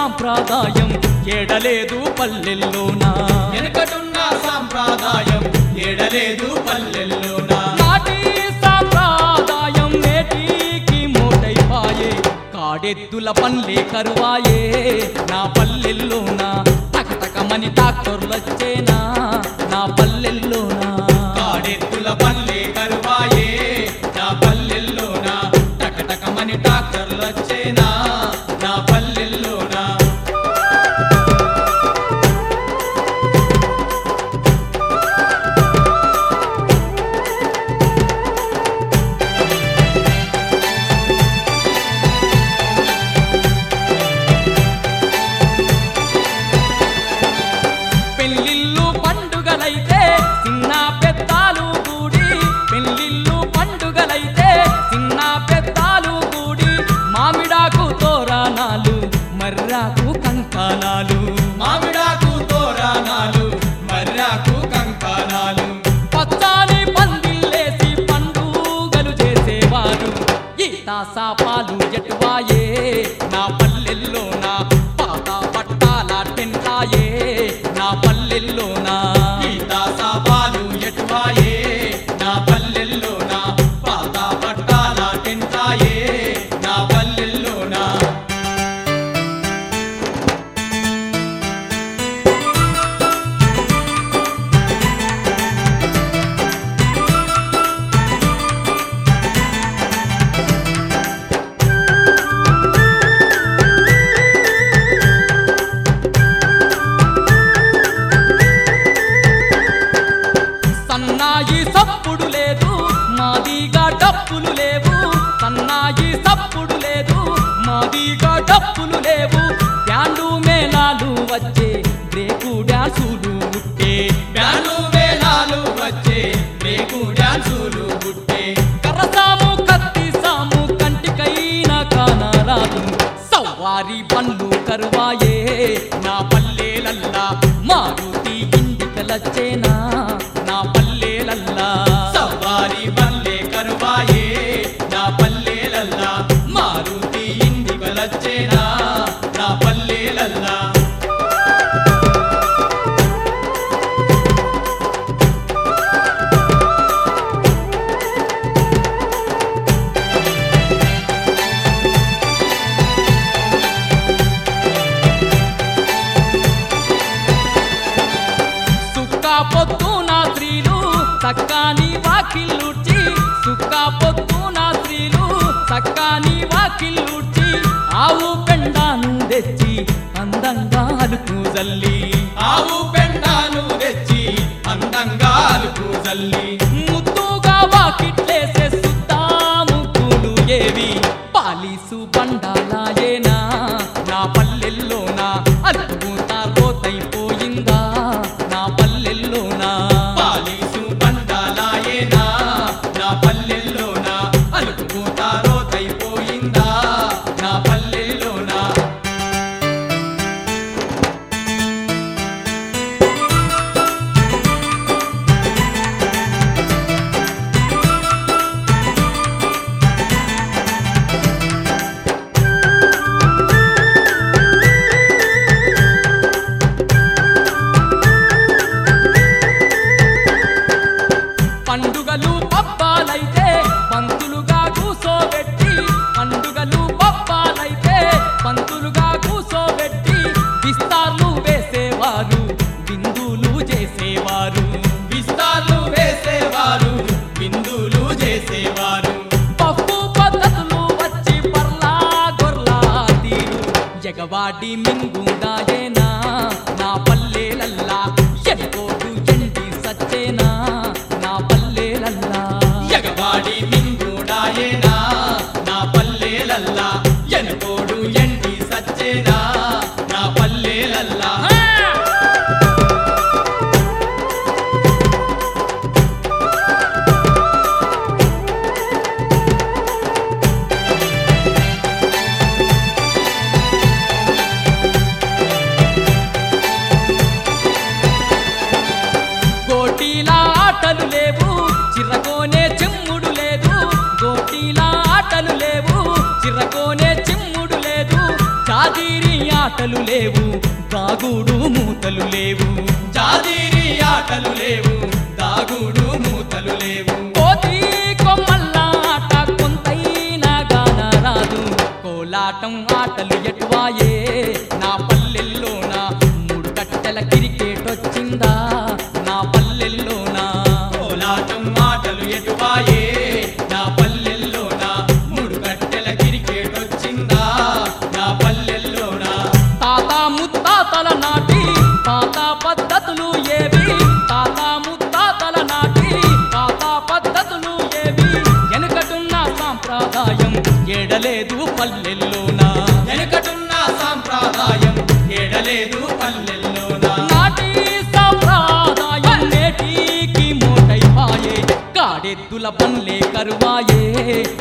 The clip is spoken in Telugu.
సాంప్రదాయం ఏడలేదు పల్లెల్లోనా వెనుకటున్న సాంప్రదాయం ఏడలేదు పల్లెల్లోనా నాటి సాంప్రదాయం నేటికి మోటైపాయే కాడెద్దుల పల్లె కరువాయే నా పల్లెల్లోనా టకటకమని డాక్టర్లొచ్చేనా నా పల్లెల్లోనా కాడెత్తుల పల్లె కరువాయే నా పల్లెల్లోనా టకటకమని డాక్టర్లు వచ్చేనా నా పల్లెల్లోనా పెళ్ళిళ్ళు పండుగలైతే చిన్న పెద్దాలు కూడి పెళ్ళిళ్ళు పండుగలైతే చిన్న పెద్దాలు కూడి మామిడాకు తోరణాలు మర్రాకు కంకాలాలు మామిడాకు తోరణాలు మర్రాకు కంకణాలు పచ్చాని పందిల్లేసి పండుగలు చేసేవారు ఈ తాసాపాలు ఎటువాయే నా పల్లెల్లోన పాత పట్టాల టెంటాయే నా పల్లెల్లోనా ఈ దాసాపాలు ఎటువాయే నా పల్లెల్లోనా పాత పట్టాల టెంటాయే నా పల్లెల్లోనా సన్నాయి సప్పుడు లేదు మాదిగా డప్పులు లేవు సన్నాయి సప్పుడు లేదు మాదిగా డప్పులు లేవు బ్యాండు మేళాలు వచ్చే బ్రేకు డ్యాన్సులు పుట్టే బ్యాను వేలాలు వచ్చే రేకు డాన్సులు పుట్టే కర్రసాము కత్తి సాము కంటికైనా కానరాదు సవారి బండ్లు కరువాయే నా పల్లెలల్లా మారుతి ఇంటికలచ్చేనా నా పల్లెలల్లా సవారి పల్లె కరువాయే నా పల్లెలల్లా మారుతి ఇంటి వచ్చేనా నా పల్లెలల్లా సుక్క పొద్దున స్త్రీలు చక్కాని వాకిళ్ళుడ్చి సుక్క పొద్దున స్త్రీలు చక్కాని వాకిళ్ళుడ్చి ఆవు పెండాను తెచ్చి అందంగా అలుకు జల్లి ఆవు పెండాను తెచ్చి అందంగా అలుకు జల్లి ముద్దుగా వాకిట్లేసే సుద్దాము పూలు ఏవి పాలీసు బండాలాయేనా నా పల్లెల్లోనా అలుపుతా రోతైపోయిందా నా పల్లెల్లోనా పాలీసు బండాలాయేనా నా పల్లెల్లోనా అలుకుపోతారో తైపోయిందా నా పల్లెల్లోనా పండుగలు పబ్బాలైతే పంతులుగా కూసోబెట్టి పండుగలు పబ్బాలైతే పంతులుగా కూసోబెట్టి విస్తార్లు వేసేవారు బిందులు చేసేవారు విస్తార్లు వేసేవారు బిందులు చేసేవారు పప్పు పద్ధతులు వచ్చి పర్లా గొర్లా తీరు ఎగవాడి మింగుడాయేనా నా పల్లెలల్లా ఎనుకోడు ఎండి సచ్చేనా నా పల్లెలల్లా ఎగవాడి మింగుడాయేనా నా పల్లెలల్లా ఎనకోడు ఎండి సచ్చేనా నా పల్లెలల్లా కోటిలా ఆటలు లేవు దాగుడు మూతలు లేవు జాదీరి ఆటలు లేవు దాగుడు మూతలు లేవు కోతి కొమ్మల్లాట కొంతైనా గాన రాదు కోలాటం ఆటలు ఎటువాయే నా పల్లెల్లోన మూడు కట్టెల క్రికెట్ వచ్చిందా నా పల్లెల్లోన కోలాటం ఆటలు ఎటువాయే నా పల్లెల్లోన మూడు గట్టెల క్రికెట్ వచ్చిందా నా పల్లెల్లోన తాత ముత్తాతల నాటి పాత పద్ధతులు ఏవి తాత ముత్తాతల నాటి పాత పద్ధతులు ఏవి వెనుకటున్న సాంప్రదాయం ఏడలేదు పల్లెల్లోన వెనుకటున్న సాంప్రదాయం ఏడలేదు పల్లెల్లోన నాటి సాంప్రదాయం నేటికి మోటైపాయే కాడెద్దుల పన్లే కరువాయే